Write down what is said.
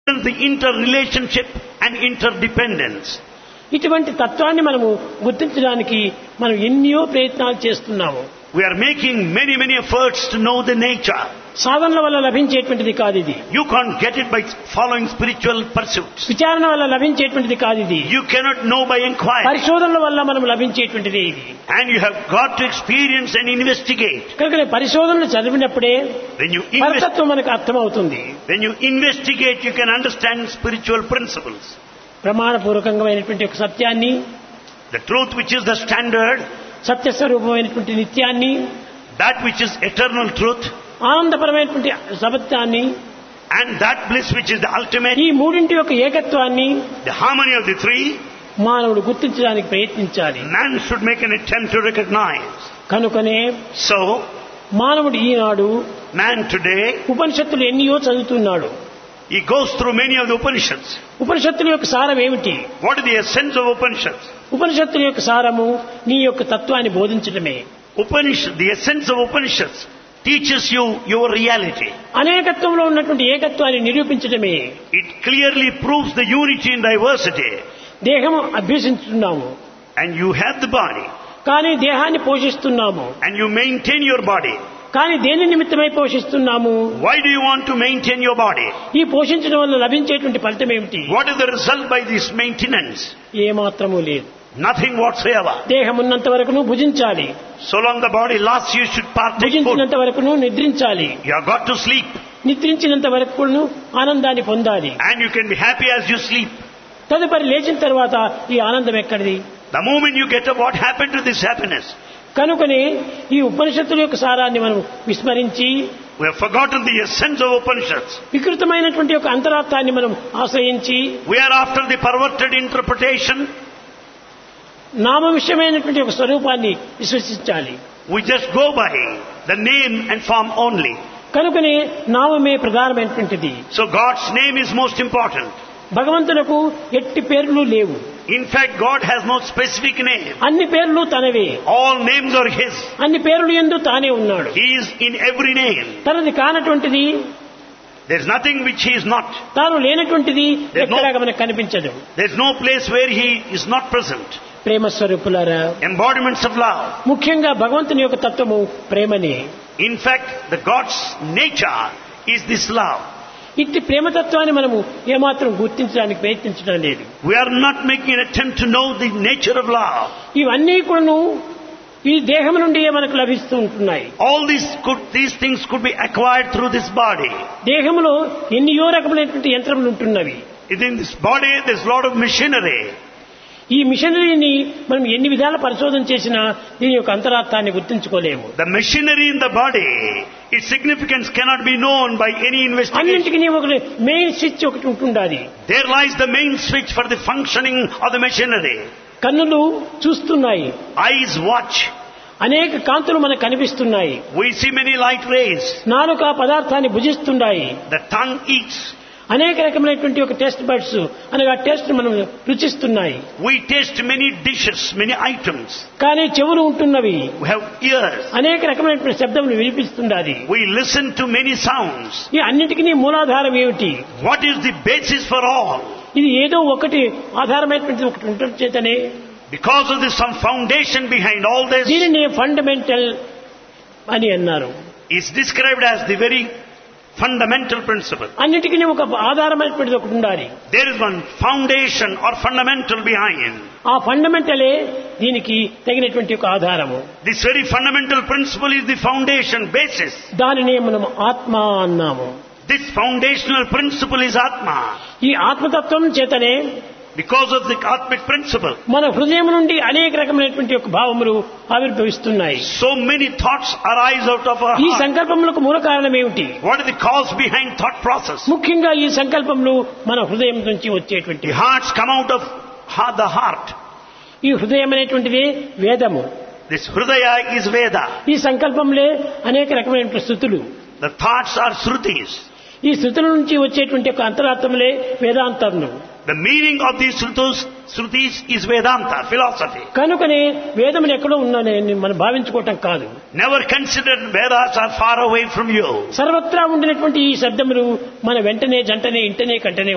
the interrelationship and interdependence. ఇటువంటి తత్వాన్ని మనము గుర్తించడానికి మనం ఎన్నో ప్రయత్నాలు చేస్తున్నాము We are making many, many efforts to know the nature. సాధనల వల్ల లభించేటువంటిది కాదు ఇది You can't get it by following spiritual pursuits. విచారణ వల్ల లభించేటువంటిది కాదు ఇది You cannot know by inquiry. పరిశోధనల వల్ల మనం లభించేటువంటిది ఇది And you have got to experience and investigate. కనుక పరిశోధనలు చదివినప్పుడే When you, invest, పరతత్వం మనకు అర్థమవుతుంది when you investigate, you can understand spiritual principles. ప్రమాణపూర్వకమైనటువంటి ఒక సత్యాన్ని The truth which is the standard, సత్యస్వరూపమైనటువంటి నిత్యాన్ని that which is eternal truth, ఆనందపరమైనటువంటి సత్యాన్ని and that bliss which is the ultimate, ఈ మూడింటి యొక్క ఏకత్వాన్ని the harmony of the three, మానవుడు గుర్తించడానికి ప్రయత్నించాలి man should make an attempt to recognize. కనుకనే So, మానవుడు ఈనాడు man today, ఉపనిషత్తులు ఎన్నియో చదువుతున్నాడు he goes through many of the Upanishads. ఉపనిషత్తుల యొక్క సారం ఏమిటి What is the essence of Upanishads? ఉపనిషత్తుల యొక్క సారము నీ యొక్క తత్వాన్ని బోధించడమే Upanishad, the essence of Upanishads teaches you your reality. అనేకత్వంలో ఉన్నటువంటి ఏకత్వాన్ని నిరూపించడమే It clearly proves the unity in diversity. దేహము అభ్యసించుతున్నాము And you have the body, కానీ దేహాన్ని పోషిస్తున్నాము and you maintain your body. కానీ దేని నిమిత్తమై పోషిస్తున్నాము Why do you want to maintain your body? ఈ పోషించడం వల్ల లభించేటువంటి ఫలితం ఏమిటి What is the result by this maintenance? ఏ మాత్రము లేదు Nothing whatsoever. దేహం ఉన్నంత వరకును భుజించాలి So long the body lasts, you should partake food. భుజించినంత వరకును నిద్రించాలి You have got to sleep, నిద్రించినంత వరకును ఆనందాన్ని పొందాలి and you can be happy as you sleep. తదుపరి లేచిన తర్వాత ఈ ఆనందం ఎక్కడిది The moment you get up, what happened to this happiness? కనుకనే ఈ ఉపనిషత్తుల యొక్క సారాన్ని మనం విస్మరించి We have forgotten the essence of Upanishads. వికృతమైనటువంటి ఒక అంతరార్థాన్ని మనం ఆశ్రయించి We are after the perverted interpretation. నామ విషయమైనటువంటి ఒక స్వరూపాన్ని విశ్వసించాలి We just go by the name and form only. కనుకనే నామమే ప్రధానమైనటువంటిది So God's name is most important. భగవంతునకు ఎట్టి పేర్లు లేవు In fact, God has no specific name. అన్ని పేర్లు తనవే All names are His. అన్ని పేర్లు ఎందు తానే ఉన్నాడు He is in every name. తనది కానటువంటిది There's nothing which He is not. తాను లేనటువంటిది no- ఎక్కడాగా మనకు కనిపించదు There's no place where He is not present. ప్రేమ స్వరూపులారా Embodiments of love. ముఖ్యంగా భగవంతుని యొక్క తత్వము ప్రేమని In fact, the God's nature is this love. ఇట్టి ప్రేమతత్వాన్ని మనము ఏమాత్రం గుర్తించడానికి ప్రయత్నించడం లేదు We are not making an attempt to know the nature of love. ఇవన్నీ కూడాను ఈ దేహం నుండి మనకు లభిస్తూ ఉంటున్నాయి All these could, these things could be acquired through this body. దేహంలో ఎన్నియో రకములైనటువంటి యంత్రములు ఉంటున్నవి Within this body, there's a lot of machinery. ఈ మిషనరీని మనం ఎన్ని విధాల పరిశోధన చేసినా దీని యొక్క అంతరార్థాన్ని గుర్తించుకోలేము The machinery in the body, its significance cannot be known by any investigation. అన్నింటికి ఒకటి మెయిన్ స్విచ్ ఒకటి ఉంటుండాలి There lies the main switch for the functioning of the machinery. కన్నులు చూస్తున్నాయి Eyes watch. అనేక కాంతులు మనకు కనిపిస్తున్నాయి We see many light rays. నాలుక పదార్థాన్ని భుజిస్తున్నాయి The tongue eats. అనేక రకమైనటువంటి ఒక టెస్ట్ బర్డ్స్ అనగా టెస్ట్ మనం రుచిస్తున్నాయి We taste many dishes, many items. కానీ చెవులు ఉంటున్నవి We have ears. అనేక రకమైనటువంటి శబ్దములు వినిపిస్తున్నది We listen to many sounds. ఈ అన్నిటికీ మూలాధారం ఏమిటి What is the basis for all? ఇది ఏదో ఒకటి ఆధారమైనటువంటి ఒకటి ఉండటం చేతనే Because of this, some foundation behind all this దీనిని ఫండమెంటల్ అని అన్నారు is described as the very fundamental principle. అన్నిటికీ ఒక ఆధారమైనటువంటిది ఒకటి ఉండాలి There is one foundation or fundamental behind. ఆ ఫండమెంటలే దీనికి తగినటువంటి ఒక ఆధారము This very fundamental principle is the foundation, basis. దానినే మనం ఆత్మ అన్నాము This foundational principle is Atma. ఈ ఆత్మతత్వం చేతనే Because of the Atmic principle, మన హృదయం నుండి అనేక రకమైనటువంటి ఒక భావములు ఆవిర్భవిస్తున్నాయి so many thoughts arise out of our ఈ heart. సంకల్పములకు మూల కారణం ఏమిటి What is the cause behind thought process? ముఖ్యంగా ఈ సంకల్పములు మన హృదయం నుంచి వచ్చేటువంటి The hearts come out of ha- the heart. ఈ హృదయం అనేటువంటిది వేదము This Hridaya is Veda. ఈ సంకల్పంలే అనేక రకమైనటువంటి స్థుతులు The thoughts are Shrutis. ఈ స్థుతుల నుంచి వచ్చేటువంటి ఒక అంతరార్థములే వేదాంతములు The meaning of these Shrutus, Shrutis is Vedanta, philosophy. కనుకనే వేదములు ఎక్కడో ఉన్నాయని మనం భావించుకోవటం కాదు Never consider Vedas are far away from you. సర్వత్రా ఉండినటువంటి ఈ శబ్దములు మన వెంటనే జంటనే ఇంటనే కంటనే